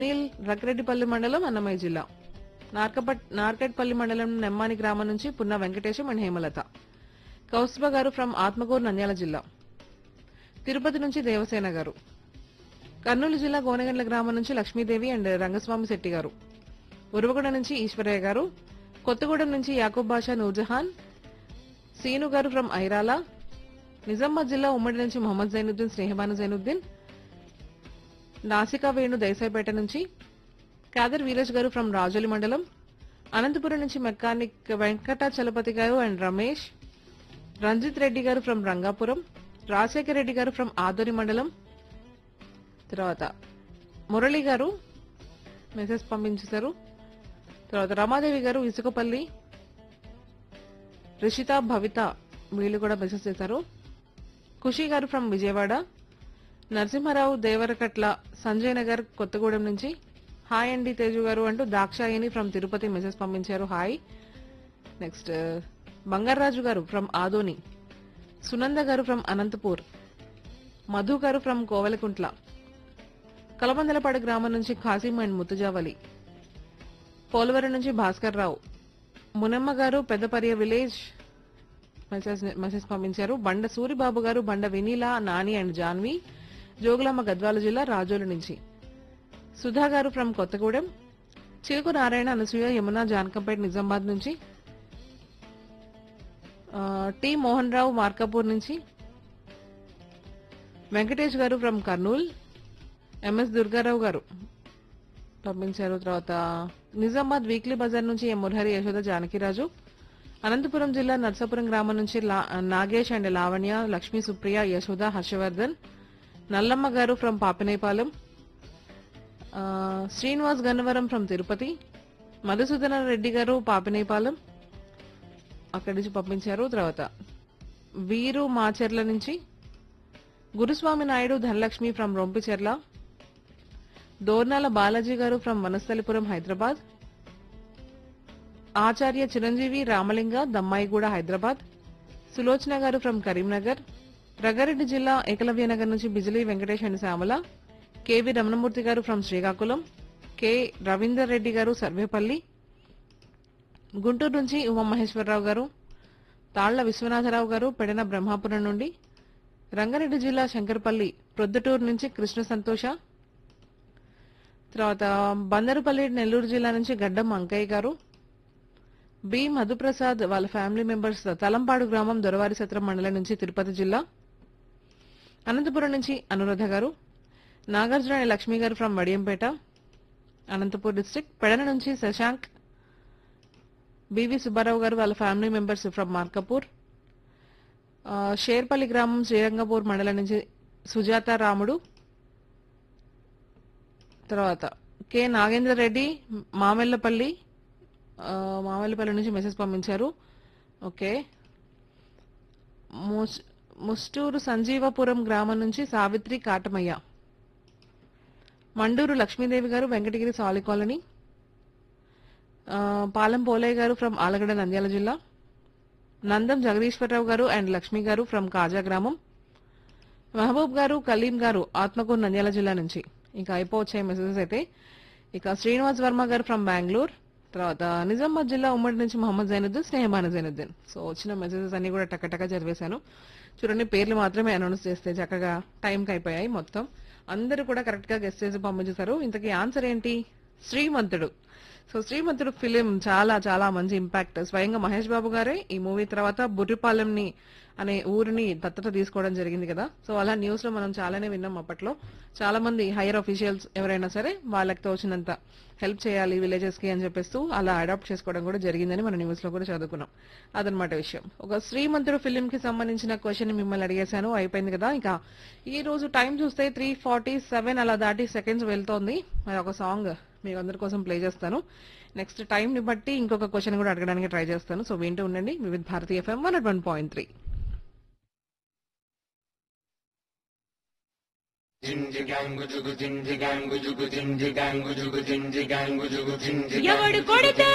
నీల్ రక్రెడ్డిపల్లి మండలం అన్నమయ్య జిల్లా నార్కపట్ నార్కెట్పల్లి మండలం నెమ్మాని గ్రామం నుంచి పున్న వెంకటేశం అండ్ హేమలత కౌస్తుభ గారు ఫ్రమ్ ఆత్మకూరు నంద్యాల జిల్లా తిరుపతి నుంచి దేవసేన గారు కర్నూలు జిల్లా గోనగండ్ల గ్రామం నుంచి లక్ష్మీదేవి అండ్ రంగస్వామి శెట్టి గారు ఉరువగూడ నుంచి ఈశ్వరయ్య గారు కొత్తగూడెం నుంచి యాకూబ్ బాషా నూర్జహాన్ సీను గారు ఫ్రమ్ ఐరాల నిజామాబాద్ జిల్లా ఉమ్మడి నుంచి మొహమ్మద్ జైనుద్దీన్ స్నేహబాను జైనుద్దీన్ నాసికా వేణు దేశాయిపేట నుంచి కాదర్ వీరేష్ గారు ఫ్రమ్ రాజోలి మండలం అనంతపురం నుంచి మెకానిక్ వెంకట చలపతి గారు అండ్ రమేష్ రంజిత్ రెడ్డి గారు ఫ్రమ్ రంగాపురం రాజశేఖర్ రెడ్డి గారు ఫ్రమ్ ఆదోని మండలం తర్వాత మురళి గారు మెసేజ్ పంపించేశారు తర్వాత రమాదేవి గారు ఇసుకపల్లి రిషిత భవిత వీళ్ళు కూడా మెసేజ్ చేశారు ఖుషి గారు ఫ్రమ్ విజయవాడ నరసింహారావు దేవరకట్ల సంజయ్ నగర్ కొత్తగూడెం నుంచి హాయ్ అండి తేజు గారు అంటూ దాక్షాయిని ఫ్రమ్ తిరుపతి మెసేజ్ పంపించారు hi next Bangaraju garu from Adoni Sunanda గారు ఫ్రమ్ అనంతపూర్ మధు గారు ఫ్రమ్ కోవెలకుంట్ల కలమందలపాడు గ్రామం నుంచి ఖాసిం అండ్ ముత్తుజావలి పోలవరం నుంచి భాస్కర్ రావు మునమ్మ గారు పెద్దపర్య విలేజ్ మెసేజ్ మెసేజ్ పంపించారు బండ సూరిబాబు గారు బండ వినీల నాని అండ్ జాన్వి జోగులాంబ గద్వాల జిల్లా రాజోలు నుంచి సుధా గారు ఫ్రమ్ కొత్తగూడెం చిలుకు నారాయణ అనసూయ యమున జానకంపేట నిజామాబాద్ నుంచి ఆ, టి మోహన్ రావు మార్కాపూర్ నుంచి వెంకటేష్ గారు ఫ్రమ్ కర్నూల్ ఎంఎస్ దుర్గారావు గారు పంపించారు తర్వాత నిజామాబాద్ వీక్లీ బజార్ నుంచి ఎం మురహరి యశోద జానకిరాజు అనంతపురం జిల్లా నర్సాపురం గ్రామం నుంచి లా- నాగేష్ అండ్ లావణ్య లక్ష్మీ సుప్రియ యశోద హర్షవర్ధన్ నల్లమ్మ గారు ఫ్రమ్ పాపినేపాలెం ఆ, శ్రీనివాస్ గన్నవరం ఫ్రమ్ తిరుపతి మధుసూదన రెడ్డి గారు పాపినేపాలెం అక్కడి నుంచి పంపించారు తర్వాత వీరు మాచెర్ల నుంచి Guruswamy Naidu Dhanalakshmi from Rompicherla Dornala Balaji garu from Vanasthalipuram Hyderabad Acharya Chiranjeevi Ramalinga Dammaiguda Hyderabad Sulochana garu from Karimnagar Rangareddy జిల్లా ఏకలవ్య నగర్ నుంచి Bijili Venkatesh and Shyamala KV Ramanamurthy garu from Srikakulam K Ravinder Reddy గారు సర్వేపల్లి గుంటూరు నుంచి ఉమామహేశ్వరరావు గారు తాళ్ల విశ్వనాథరావు గారు పెడన బ్రహ్మాపురం నుండి రంగారెడ్డి జిల్లా శంకర్పల్లి ప్రొద్దుటూరు నుంచి కృష్ణ సంతోష తర్వాత బందరుపల్లి నెల్లూరు జిల్లా నుంచి గడ్డం అంకయ్య గారు బి మధుప్రసాద్ వాళ్ళ ఫ్యామిలీ మెంబర్స్ తలంపాడు గ్రామం దొరవారి సత్రం మండలం నుంచి తిరుపతి జిల్లా అనంతపురం నుంచి అనురాధ గారు Nagarjuna and Lakshmi garu from Vadiyampeta Anantapur district Pedana నుంచి శశాంక్ బివి సుబ్బారావు గారు వాళ్ళ ఫ్యామిలీ మెంబర్స్ ఫ్రమ్ మార్కపూర్ ఆ, షేర్పల్లి గ్రామం శ్రీరంగపూర్ మండలం నుంచి సుజాత రాముడు తర్వాత కె నాగేంద్ర రెడ్డి మామెల్లపల్లి ఆ, మామెల్లపల్లి నుంచి మెసేజ్ పంపించారు ఓకే ముస్- ముస్టూరు సంజీవపురం గ్రామం నుంచి సావిత్రి కాటమయ్య మండూరు లక్ష్మీదేవి గారు వెంకటగిరి సాలి కాలనీ ఆ, పాలెం పోలయ్య గారు ఫ్రమ్ ఆలగడ్డ నంద్యాల జిల్లా నందం జగదీశ్వరరావు గారు అండ్ లక్ష్మి గారు ఫ్రమ్ కాజా గ్రామం మహబూబ్ గారు కలీం గారు ఆత్మకూరు నంద్యాల జిల్లా నుంచి ఇంకా అయిపోవచ్చాయి మెసేజెస్ అయితే ఇక శ్రీనివాస్ వర్మ గారు ఫ్రమ్ బెంగళూరు తర్వాత నిజామాబాద్ జిల్లా ఉమ్మడి నుంచి మొహమ్మద్ జైనుద్దీన్ స్నేహమాన జైనుద్దీన్ సో వచ్చిన మెసేజెస్ అన్ని కూడా టక్కటక్క చదివేశాను చూడండి పేర్లు మాత్రమే అనౌన్స్ చేస్తే చక్కగా టైంకి అయిపోయాయి మొత్తం అందరూ కూడా కరెక్ట్ గా గెస్ట్ చేసి పంపించేశారు ఇంతకీ ఆన్సర్ ఏంటి శ్రీమంతుడు సో శ్రీమంతుడు ఫిలిం చాలా చాలా మంచి ఇంపాక్ట్ స్వయంగా మహేష్ బాబు గారే ఈ మూవీ తర్వాత బుర్రిపాలెంని అనే ఊరిని దత్తత తీసుకోవడం జరిగింది కదా సో అలా న్యూస్ లో మనం చాలానే విన్నాం అప్పట్లో చాలా మంది హైయర్ అఫీషియల్స్ ఎవరైనా సరే వాళ్ళకి తోచినంత హెల్ప్ చేయాలి విలేజెస్ కి అని చెప్పేస్తూ అలా అడాప్ట్ చేసుకోవడం కూడా జరిగిందని మన న్యూస్ లో కూడా చదువుకున్నాం అదనమాట విషయం ఒక శ్రీమంతుడు ఫిలిం కి సంబంధించిన క్వశ్చన్ మిమ్మల్ని అడిగేశాను అయిపోయింది కదా ఇక ఈ రోజు టైం చూస్తే త్రీ ఫార్టీ సెవెన్ అలా దాటి సెకండ్స్ వెళ్తోంది మరి ఒక సాంగ్ మీకు అందరి కోసం ప్లే చేస్తాను నెక్స్ట్ టైం ని బట్టి ఇంకొక క్వశ్చన్ కూడా అడగడానికి ట్రై చేస్తాను సో వింటూ ఉండండి Vividh Bharati FM one at one point three ఎవడు కొడితే